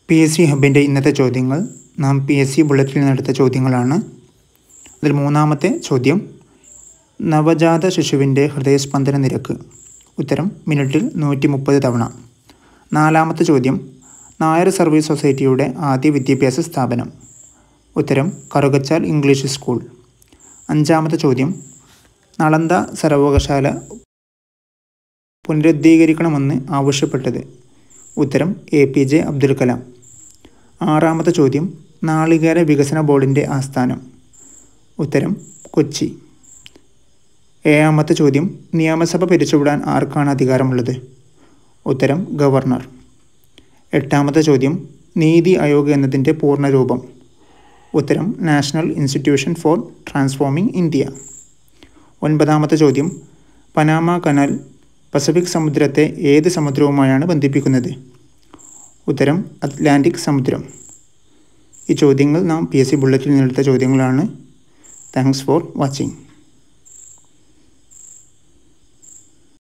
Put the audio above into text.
P S C ഹബിൻ്റെ ഇന്നത്തെ ചോദ്യങ്ങൾ നാം പി എസ് സി ബുള്ളറ്റിൽ നിന്നെടുത്ത ചോദ്യങ്ങളാണ് അതിൽ മൂന്നാമത്തെ ചോദ്യം നവജാത ശിശുവിൻ്റെ ഹൃദയസ്പന്ദന നിരക്ക് ഉത്തരം മിനിറ്റിൽ നൂറ്റി മുപ്പത് തവണ നാലാമത്തെ ചോദ്യം നായർ സർവീസ് സൊസൈറ്റിയുടെ ആദ്യ വിദ്യാഭ്യാസ സ്ഥാപനം ഉത്തരം കറുകച്ചാൽ ഇംഗ്ലീഷ് സ്കൂൾ അഞ്ചാമത്തെ ചോദ്യം നളന്ദ സർവകലാശാല പുനരുദ്ധീകരിക്കണമെന്ന് ആവശ്യപ്പെട്ടത് ഉത്തരം A P J Abdul Kalam ആറാമത്തെ ചോദ്യം നാളികേര വികസന ബോർഡിൻ്റെ ആസ്ഥാനം ഉത്തരം കൊച്ചി ഏഴാമത്തെ ചോദ്യം നിയമസഭ പിരിച്ചുവിടാൻ ആർക്കാണ് അധികാരമുള്ളത് ഉത്തരം ഗവർണർ എട്ടാമത്തെ ചോദ്യം നീതി ആയോഗ് എന്നതിൻ്റെ പൂർണ്ണരൂപം ഉത്തരം national institution for transforming India ഒൻപതാമത്തെ ചോദ്യം പനാമ കനാൽ പസഫിക് സമുദ്രത്തെ ഏത് സമുദ്രവുമായാണ് ബന്ധിപ്പിക്കുന്നത് ഉത്തരം അറ്റ്ലാന്റിക് സമുദ്രം ഈ ചോദ്യങ്ങൾ നാം പി എസ് സി ബുള്ളറ്റിൽ നിന്നെടുത്ത ചോദ്യങ്ങളാണ് താങ്ക്സ് ഫോർ വാച്ചിങ്